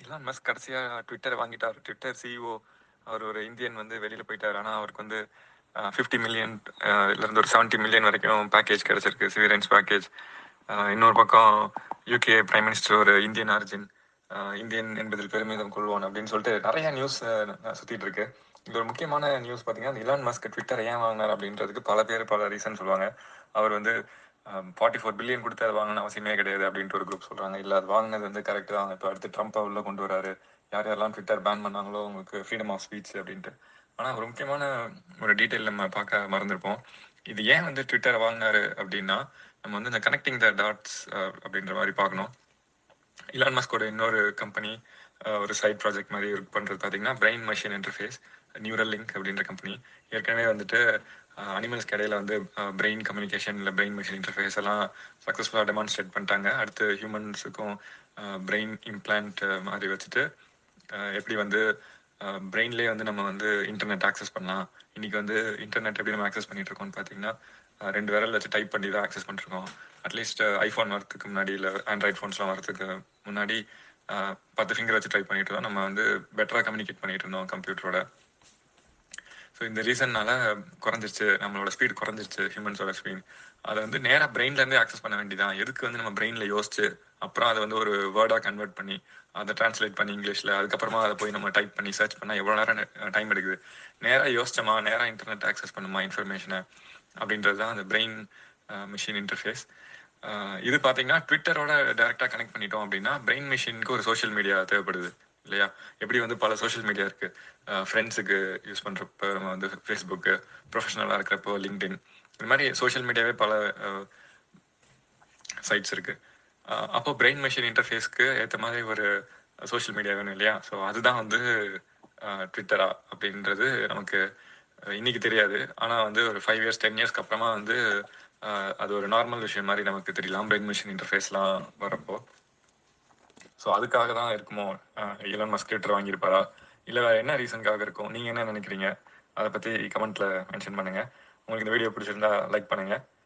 Elon Musk கடைசியாக ட்விட்டரை வாங்கிட்டார் Twitter CEO அவர் ஒரு இந்தியன் வந்து வெளியில் போயிட்டார் ஆனால் அவருக்கு வந்து ஃபிஃப்டி மில்லியன் இருந்து ஒரு செவன்ட்டி மில்லியன் வரைக்கும் பேக்கேஜ் கிடைச்சிருக்கு சிவிரன்ஸ் பேக்கேஜ் இன்னொரு பக்கம் யூகே பிரைம் மினிஸ்டர் ஒரு இந்தியன் ஆரிஜின் இந்தியன் என்பதில் பெருமிதம் கொள்வான் அப்படின்னு சொல்லிட்டு நிறைய நியூஸ் சுற்றிட்டு இருக்கு இது ஒரு முக்கியமான நியூஸ் பார்த்தீங்கன்னா அந்த இலான் மஸ்க் ட்விட்டர் ஏன் வாங்கினார் அப்படின்றதுக்கு பல பேர் பல ரீசன் சொல்லுவாங்க அவர் வந்து ஃபார்ட்டி ஃபோர் பில்லியன் கொடுத்து அதை வாங்கணும் அவசியமே கிடையாது அப்படின்ட்டு ஒரு குரூப் சொல்றாங்க இல்லை அது வாங்கினது வந்து கரெக்ட் தான் இப்போ அடுத்து ட்ரம்ப் உள்ள கொண்டு வராரு யார் யாரெல்லாம் ட்விட்டர் பேன் பண்ணாங்களோ உங்களுக்கு ஃப்ரீடம் ஆஃப் ஸ்பீச் அப்படின்ட்டு ஆனால் ஒரு முக்கியமான ஒரு டீட்டெயில் நம்ம பார்க்க மறந்துருப்போம் இது ஏன் வந்து ட்விட்டர் வாங்கினாரு அப்படின்னா நம்ம வந்து இந்த கனெக்டிங் த டாட்ஸ் அப்படின்ற மாதிரி பார்க்கணும் இலான் மஸ்கோட இன்னொரு கம்பெனி ஒரு சைட் ப்ராஜெக்ட் மாதிரி ஒர்க் பண்ணுறது பார்த்தீங்கன்னா brain machine interface neural link அப்படின்ற கம்பெனி ஏற்கனவே வந்துட்டு அனிமல்ஸ்க்கு இடையில வந்து பிரெயின் கம்யூனிகேஷன் இல்லை பிரெயின் மிஷின் இன்டர்ஃபேஸ் எல்லாம் சக்ஸஸ்ஃபுல்லாக டெமான்ஸ்ட்ரேட் பண்ணிட்டாங்க அடுத்து ஹியூமன்ஸுக்கும் பிரெயின் இம்ப்ளான்ட் மாதிரி வச்சுட்டு அஹ், எப்படி வந்து பிரெயின்லேயே வந்து நம்ம வந்து இன்டர்நெட் ஆக்சஸ் பண்ணலாம் இன்னைக்கு வந்து இன்டர்நெட் எப்படி நம்ம ஆக்சஸ் பண்ணிட்டு இருக்கோம்னு பார்த்தீங்கன்னா அஹ், ரெண்டு விரல் வச்சு டைப் பண்ணி தான் ஆக்சஸ் பண்ணிருக்கோம் அட்லீஸ்ட் ஐஃபோன் வரதுக்கு முன்னாடி இல்லை ஆண்ட்ராய்ட் ஃபோன்ஸ்லாம் வரதுக்கு முன்னாடி அஹ், பத்து ஃபிங்கர் வச்சு டைப் பண்ணிட்டு தான் நம்ம வந்து பெட்டராக கம்யூனிகேட் பண்ணிட்டு இருந்தோம் கம்ப்யூட்டரோட ஸோ இந்த ரீசன்னால குறைஞ்சிருச்சு நம்மளோட ஸ்பீட் குறைஞ்சிருச்சு ஹியூமன்ஸோட ஸ்பீட் அதை வந்து நேராக பிரெயின்லேருந்தே ஆக்சஸ் பண்ண வேண்டியதான் எதுக்கு வந்து நம்ம பிரெயினில் யோசிச்சு அப்புறம் அதை வந்து ஒரு வேர்டாக கன்வெர்ட் பண்ணி அதை டிரான்ஸ்லேட் பண்ணி இங்கிலீஷில் அதுக்கப்புறமா அதை போய் நம்ம டைப் பண்ணி சர்ச் பண்ணால் எவ்வளோ நேரம் டைம் எடுக்குது நேராக யோசிச்சோமா நேராக இன்டர்நெட் ஆக்சஸ் பண்ணுமா இன்ஃபர்மேஷனை அப்படின்றது தான் அந்த பிரெயின் மிஷின் இன்டர்ஃபேஸ் இது பார்த்தீங்கன்னா ட்விட்டரோட டைரெக்டாக கனெக்ட் பண்ணிட்டோம் அப்படின்னா பிரெயின் மிஷினுக்கு ஒரு சோஷியல் மீடியா தேவைப்படுது இல்லையா எப்படி வந்து பல சோஷியல் மீடியா இருக்கு ஃப்ரெண்ட்ஸுக்கு யூஸ் பண்றப்ப நம்ம வந்து ஃபேஸ்புக்கு ப்ரொஃபஷனலாக இருக்கிறப்போ லிங்க்டின் இந்த மாதிரி சோஷியல் மீடியாவே பல சைட்ஸ் இருக்கு அஹ் அப்போ பிரெயின் மிஷின் இன்டர்ஃபேஸ்க்கு ஏற்ற மாதிரி ஒரு சோஷியல் மீடியா வேணும் இல்லையா ஸோ அதுதான் வந்து ட்விட்டரா அப்படின்றது நமக்கு அஹ், இன்னைக்கு தெரியாது ஆனால் வந்து ஒரு ஃபைவ் இயர்ஸ் டென் இயர்ஸ்க்கு அப்புறமா வந்து அஹ், அது ஒரு நார்மல் விஷயம் மாதிரி நமக்கு தெரியலாம் பிரெயின் மிஷின் இன்டர்ஃபேஸ்லாம் வரப்போ ஸோ அதுக்காக தான் இருக்குமோ இலன் மஸ்க் ட்விட்டர் வாங்கியிருப்பாரா இல்லை வேற என்ன ரீசனுக்காக இருக்கும் நீங்கள் என்ன நினைக்கிறீங்க அதை பற்றி கமெண்ட்ல மென்ஷன் பண்ணுங்க உங்களுக்கு இந்த வீடியோ பிடிச்சிருந்தா லைக் பண்ணுங்க